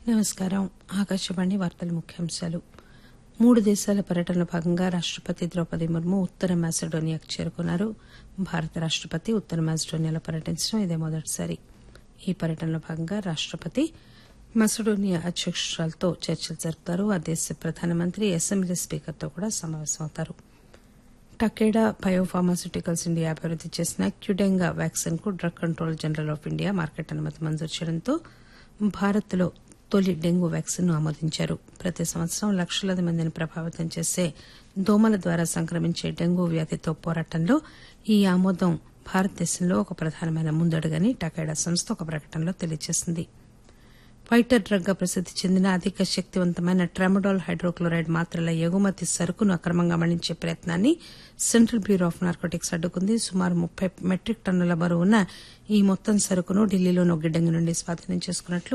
నమస్కారం ఆకాశవాణి వార్తల ముఖ్యాంశాలు మూడు దేశాల పర్యటనలో భాగంగా రాష్టపతి ద్రౌపది ముర్ము ఉత్తర మాసిడోనియాకు చేరుకున్నారు భారత రాష్టపతి ఉత్తర మాసిడోనియాలో పర్యటించడం ఇదే మొదటిసారి ఈ పర్యటనలో భాగంగా రాష్టపతి మసిడోనియా అధ్యకురాలతో చర్చలు జరుపుతారు ఆ దేశ ప్రధానమంత్రి అసెంబ్లీ స్పీకర్తో కూడా సమావేశమవుతారు టకేడా బయోఫార్మాస్యూటికల్స్ ఇండియా అభివృద్ది చేసిన క్యుడెంగా వ్యాక్సిన్ కు drug control general of India market అనుమతి మంజూరు చేయడంతో భారత్ లో తొలి డెంగూ వ్యాక్సిన్ ను ఆమోదించారు ప్రతి సంవత్సరం లక్షలాది మందిని ప్రభావితం చేసే దోమల ద్వారా సంక్రమించే డెంగూ వ్యాధితో పోరాటంలో ఈ ఆమోదం భారతదేశంలో ఒక ప్రధానమైన ముందడుగని టకేడా సంస్థ ఒక ప్రకటనలో తెలియజేసింది ఫైటర్ డ్రగ్ గా ప్రసిద్ది చెందిన అధిక శక్తివంతమైన ట్రామడాల్ హైడ్రోక్లోరైడ్ మాత్రల ఎగుమతి సరుకును అక్రమంగా మళ్లించే ప్రయత్నాన్ని సెంట్రల్ బ్యూరో ఆఫ్ నార్కోటిక్స్ అడ్డుకుంది సుమారు ముప్పై మెట్రిక్ టన్నుల బరువున్న ఈ మొత్తం సరుకును ఢిల్లీలోని ఒక గిడ్డంగి నుండి స్వాధీనం చేసుకున్నట్లు